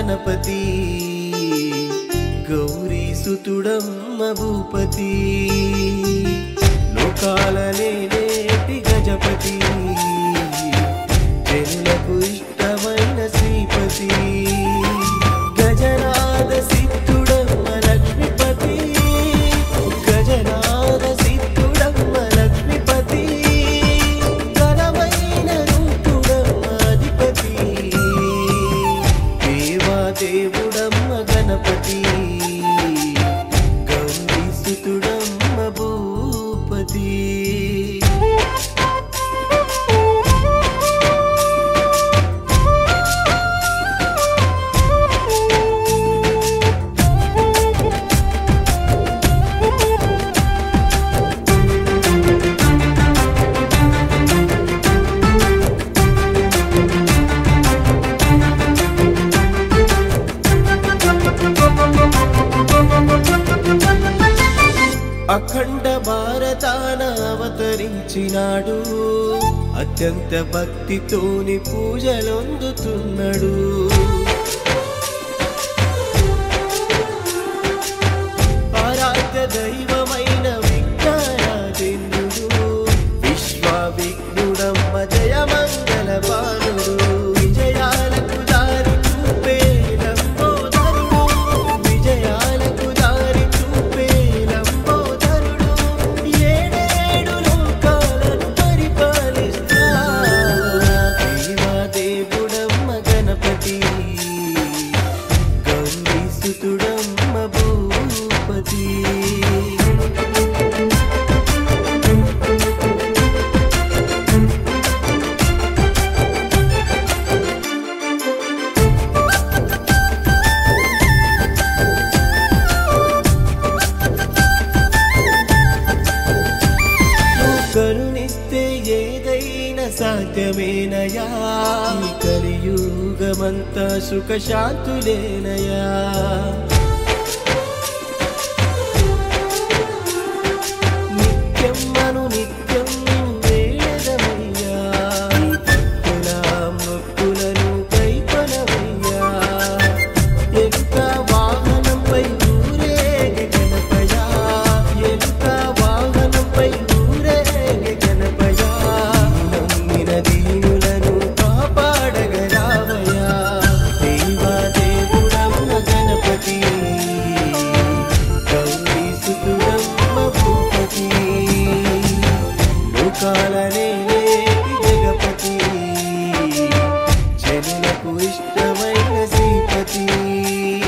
గణపతి గౌరీ సుతుడమ్మ భూపతి లోకాల నేటి గజపతి జనులకు ఇష్టమైన శ్రీపతి గజనాథ సిద్ధుడమ్మ లక్ష్మీపతి గజనాథ సిద్ధుడమ్మ లక్ష్మీపతి ఘనమైన రూపుడమ్మ అధిపతి దేవా దేవుడమ్మ గణపతి గౌరీ సుతుడమ్మ భూపతి అఖండ భారతాన అవతరించినాడు అత్యంత భక్తితోని పూజలొందుతున్నాడు ఆరాధ్య దైవమైన విజ్ఞానాదిన్యుడు విశ్వ విఘ్నుడమ్మ జయ మంగళ బాలుడు విజయాలకు దారి చూపే లంబోదరుడు విజయాలకు దారి చూపే లంబోదరుడు ఏడేడు లోకాలను పరిపాలిస్తా దేవా దేవుడమ్మ గణపతి గౌరీ సుతుడమ్మ భూపతి నువ్వు కరుణిస్తే ఏదైనా సాధ్యమేనయా ఈ కలియుగమంతా సుఖ శాంతులేనయా నిత్యం మను నిత్యం వేదమయ్యా ఈ భక్తుల మొక్కులను కైకొనవయ్యా ఎలుక వాహనంపై ఊరేగే గణపయా ఎలుక వాహనంపై ఊరేగే గణపయా నమ్మిన దీనులను కాపాడగరావయా దేవా దేవుడమ్మ గణపతి గౌరీ సుతుడమ్మ భూపతి లోకాలనే నేటి జగపతి జనులకు ఇష్టమైన శ్రీపతి